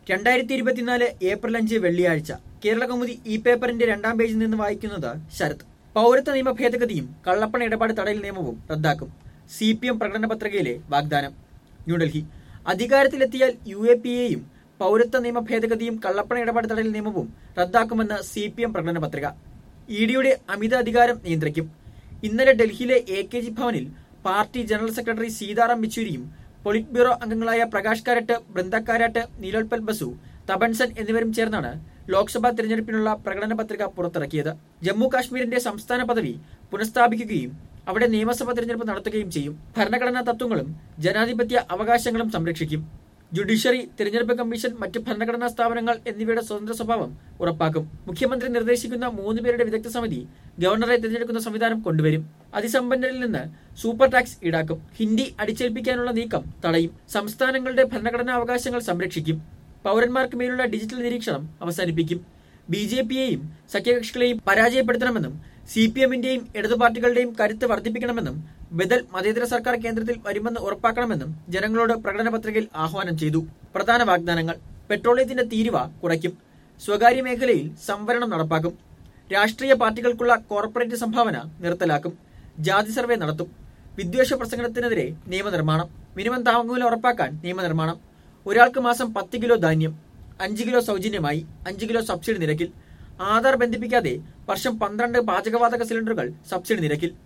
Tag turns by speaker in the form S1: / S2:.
S1: രണ്ടായിരത്തി ഇരുപത്തിനാല് ഏപ്രിൽ അഞ്ച് വെള്ളിയാഴ്ച കേരള കൗമുദി ഈ പേപ്പറിന്റെ രണ്ടാം പേജിൽ നിന്ന് വായിക്കുന്നത് ശരത് പൗരത്വ നിയമ ഭേദഗതിയും കള്ളപ്പണ ഇടപാട് തടയൽ നിയമവും റദ്ദാക്കും സി പി എം പ്രകടന പത്രികയിലെ വാഗ്ദാനം ന്യൂഡൽഹി അധികാരത്തിലെത്തിയാൽ യു എ പി എയും പൗരത്വ നിയമ ഭേദഗതിയും കള്ളപ്പണ ഇടപാട് തടയൽ നിയമവും റദ്ദാക്കുമെന്ന് സി പി എം പ്രകടന പത്രിക ഇ ഡിയുടെ അമിത അധികാരം നിയന്ത്രിക്കും ഇന്നലെ ഡൽഹിയിലെ എ കെ ജി ഭവനിൽ പാർട്ടി ജനറൽ സെക്രട്ടറി സീതാറാം യെച്ചൂരിയും പൊളിറ്റ് ബ്യൂറോ അംഗങ്ങളായ പ്രകാശ് കാരട്ട് ബൃന്ദ കാരാട്ട് നീലോൽപൽ ബസു തപൻസൻ എന്നിവരും ചേർന്നാണ് ലോക്സഭാ തിരഞ്ഞെടുപ്പിനുള്ള പ്രകടന പത്രിക പുറത്തിറക്കിയത് ജമ്മു കാശ്മീരിന്റെ സംസ്ഥാന പദവി പുനഃസ്ഥാപിക്കുകയും അവിടെ നിയമസഭാ തിരഞ്ഞെടുപ്പ് നടത്തുകയും ചെയ്യും ഭരണഘടനാ തത്വങ്ങളും ജനാധിപത്യ അവകാശങ്ങളും സംരക്ഷിക്കും ജുഡീഷ്യറി തിരഞ്ഞെടുപ്പ് കമ്മീഷൻ മറ്റ് ഭരണഘടനാ സ്ഥാപനങ്ങൾ എന്നിവയുടെ സ്വതന്ത്ര സ്വഭാവം ഉറപ്പാക്കും മുഖ്യമന്ത്രി നിർദ്ദേശിക്കുന്ന മൂന്ന് പേരുടെ വിദഗ്ധ സമിതി ഗവർണറെ തിരഞ്ഞെടുക്കുന്ന സംവിധാനം കൊണ്ടുവരും അതിസമ്പന്നരിൽ നിന്ന് സൂപ്പർ ടാക്സ് ഈടാക്കും ഹിന്ദി അടിച്ചേൽപ്പിക്കാനുള്ള നീക്കം തടയും സംസ്ഥാനങ്ങളുടെ ഭരണഘടനാ അവകാശങ്ങൾ സംരക്ഷിക്കും പൗരന്മാർക്ക് മേലുള്ള ഡിജിറ്റൽ നിരീക്ഷണം അവസാനിപ്പിക്കും ബി ജെ പിയെയും സഖ്യകക്ഷികളെയും പരാജയപ്പെടുത്തണമെന്നും സി പി എമ്മിന്റെയും ഇടതു പാർട്ടികളുടെയും കരുത്ത് വർദ്ധിപ്പിക്കണമെന്നും ബദൽ മതേതര സർക്കാർ കേന്ദ്രത്തിൽ വരുമെന്ന് ഉറപ്പാക്കണമെന്നും ജനങ്ങളോട് പ്രകടന പത്രികയിൽ ആഹ്വാനം ചെയ്തു പ്രധാന വാഗ്ദാനങ്ങൾ പെട്രോളിയത്തിന്റെ തീരുവ കുറയ്ക്കും സ്വകാര്യ മേഖലയിൽ സംവരണം നടപ്പാക്കും രാഷ്ട്രീയ പാർട്ടികൾക്കുള്ള കോർപ്പറേറ്റ് സംഭാവന നിർത്തലാക്കും ജാതി സർവേ നടത്തും വിദ്വേഷ പ്രസംഗത്തിനെതിരെ നിയമനിർമ്മാണം മിനിമം താങ്ങുവില ഉറപ്പാക്കാൻ നിയമനിർമ്മാണം ഒരാൾക്ക് മാസം പത്ത് കിലോ ധാന്യം അഞ്ച് കിലോ സൗജന്യമായി അഞ്ച് കിലോ സബ്സിഡി നിരക്കിൽ ആധാർ ബന്ധിപ്പിക്കാതെ വർഷം പന്ത്രണ്ട് പാചകവാതക സിലിണ്ടറുകൾ സബ്സിഡി നിരക്കിൽ